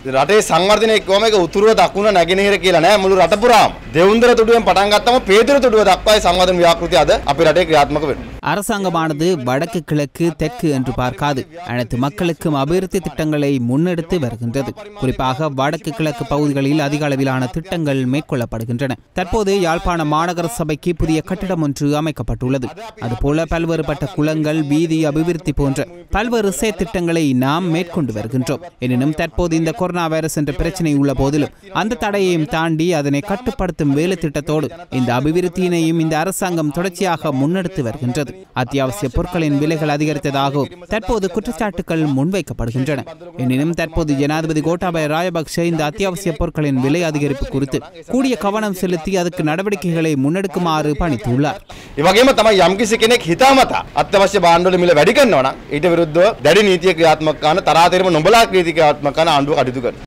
රටේ සංවර්ධනය එක්කම එක උතුරුව දකුණ නැගෙනහිර කියලා නෑ මුළු රට පුරාම. දෙවුන්දර තුඩුවෙන් පටන් ගත්තම පේදුර තුඩුව දක්වායි සංවර්ධන ව්‍යාපෘති අද අපේ රටේ ක්‍රියාත්මක වෙනවා. அரசாங்கமானது வடக்கு கிழக்கு தெற்கு என்று பார்க்காது அனைத்து மக்களுக்கும் அபிவிருத்தி திட்டங்களை முன்னெடுத்து வருகின்றது குறிப்பாக வடக்கு கிழக்கு பகுதிகளில் அதிக அளவிலான திட்டங்கள் மேற்கொள்ளப்படுகின்றன தற்போது யாழ்ப்பாண மாநகர சபைக்கு புதிய கட்டிடம் ஒன்று அமைக்கப்பட்டுள்ளது அதுபோல பல்வேறுபட்ட குளங்கள் வீதி அபிவிருத்தி போன்ற பல்வேறு செயற்திட்டங்களை நாம் மேற்கொண்டு வருகின்றோம் எனினும் தற்போது இந்த கொரோனா வைரஸ் என்ற பிரச்சனை உள்ள போதிலும் அந்த தடையையும் தாண்டி அதனை கட்டுப்படுத்தும் வேலை திட்டத்தோடு இந்த அபிவிருத்தியினையும் இந்த அரசாங்கம் தொடர்ச்சியாக முன்னெடுத்து வருகின்றது அத்தியாவசிய பொருட்களின் விலைகள் அதிகரித்ததாகவும் தற்போது குற்றச்சாட்டுகள் முன்வைக்கப்படுகின்றன எனினும் தற்போது ஜனாதிபதி கோட்டாபய ராஜபக்ஷ இந்த அத்தியாவசிய பொருட்களின் விலை அதிகரிப்பு குறித்து கூடிய கவனம் செலுத்தி அதற்கு நடவடிக்கைகளை முன்னெடுக்குமாறு பணித்துள்ளார் ඒ වගේම තමයි යම්කිසි කෙනෙක් හිතාමතා අත්‍යවශ්‍ය භාණ්ඩවල මිල වැඩි කරනවා නම් ඊට විරුද්ධව දැඩි නීතිය ක්‍රියාත්මක කරන තරාතිරම නොබලා නීති ක්‍රියාත්මක කරන ආණ්ඩුව කටයුතු කරනවා.